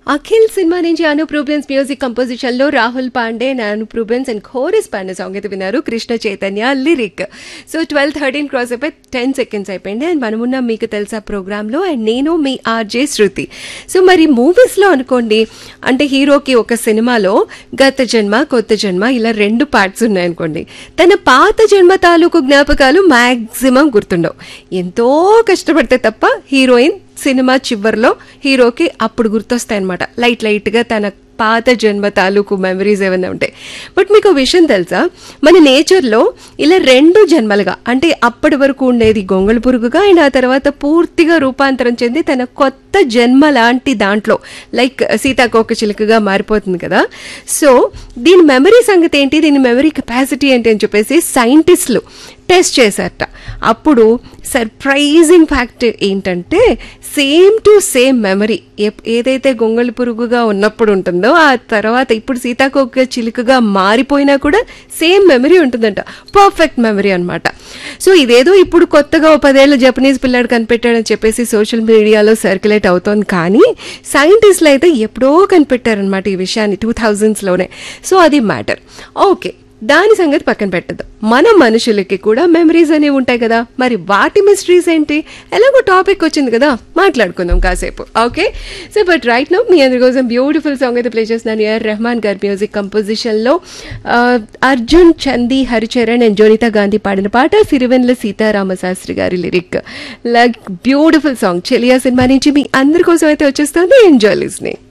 Akhil cinema నుంచి Anoop Rubens music composition లో Rahul Pandey and Anup Rubens and chorus Pandey song అయితే విన్నారు Krishna Chaitanya lyric so twelve thirteen cross అయిపోయి టెన్ సెకండ్స్ అయిపోయింది అండ్ మనమున్న మీకు తెలుసా ప్రోగ్రామ్ లో అండ్ నేను మీ ఆర్జే శృతి సో మరి మూవీస్ లో అనుకోండి అంటే హీరోకి ఒక సినిమాలో గత జన్మ కొత్త జన్మ ఇలా రెండు పార్ట్స్ ఉన్నాయనుకోండి తన పాత జన్మ తాలూకు జ్ఞాపకాలు మాక్సిమం గుర్తుండవు ఎంతో కష్టపడితే తప్ప హీరోయిన్ సినిమా చివరిలో హీరోకి అప్పుడు గుర్తొస్తాయి అనమాట లైట్ లైట్గా తన పాత జన్మ తాలూకు మెమరీస్ ఏమైనా ఉంటాయి బట్ మీకు విషయం తెలుసా మన నేచర్లో ఇలా రెండు జన్మలుగా అంటే అప్పటి వరకు ఉండేది గొంగళి పురుగుగా అండ్ ఆ తర్వాత పూర్తిగా రూపాంతరం చెంది తన కొత్త జన్మ లాంటి దాంట్లో లైక్ సీతాకోక చిలుకగా మారిపోతుంది కదా సో దీని మెమరీ సంగతి ఏంటి దీని మెమరీ కెపాసిటీ ఏంటి అని చెప్పేసి సైంటిస్టులు టెస్ట్ చేశారట అప్పుడు సర్ప్రైజింగ్ ఫ్యాక్ట్ ఏంటంటే సేమ్ టు సేమ్ మెమరీ ఏదైతే గొంగళి పురుగుగా ఉన్నప్పుడు ఉంటుందో ఆ తర్వాత ఇప్పుడు సీతాకోక చిలుకగా మారిపోయినా కూడా సేమ్ మెమరీ ఉంటుందంట పర్ఫెక్ట్ మెమరీ అనమాట సో ఇదేదో ఇప్పుడు కొత్తగా ఓ పదేళ్ళ జపనీస్ పిల్లాడు కనిపెట్టాడని చెప్పేసి సోషల్ మీడియాలో సర్క్యులేట్ అవుతోంది కానీ సైంటిస్టులు అయితే ఎప్పుడో కనిపెట్టారనమాట ఈ విషయాన్ని టూ థౌజండ్స్లోనే సో అది మ్యాటర్ ఓకే దాని సంగతి పక్కన పెట్టదు మన మనుషులకి కూడా మెమరీస్ అనేవి ఉంటాయి కదా మరి వాటి మిస్టరీస్ ఏంటి ఎలాగో టాపిక్ వచ్చింది కదా మాట్లాడుకుందాం కాసేపు okay so but right now మీ అందరి కోసం బ్యూటిఫుల్ సాంగ్ అయితే ప్లే చేస్తున్నాను ఏఆర్ రెహమాన్ గారి మ్యూజిక్ కంపోజిషన్లో అర్జున్ చందీ హరిచరణ్ అండ్ జోనితా గాంధీ పాడిన పాట సిరివెన్ల సీతారామ శాస్త్రి గారి lyric like beautiful song Cheliya cinema నుంచి మీ అందరి కోసం అయితే వచ్చేస్తుంది ఎంజాయ్ లిస్నింగ్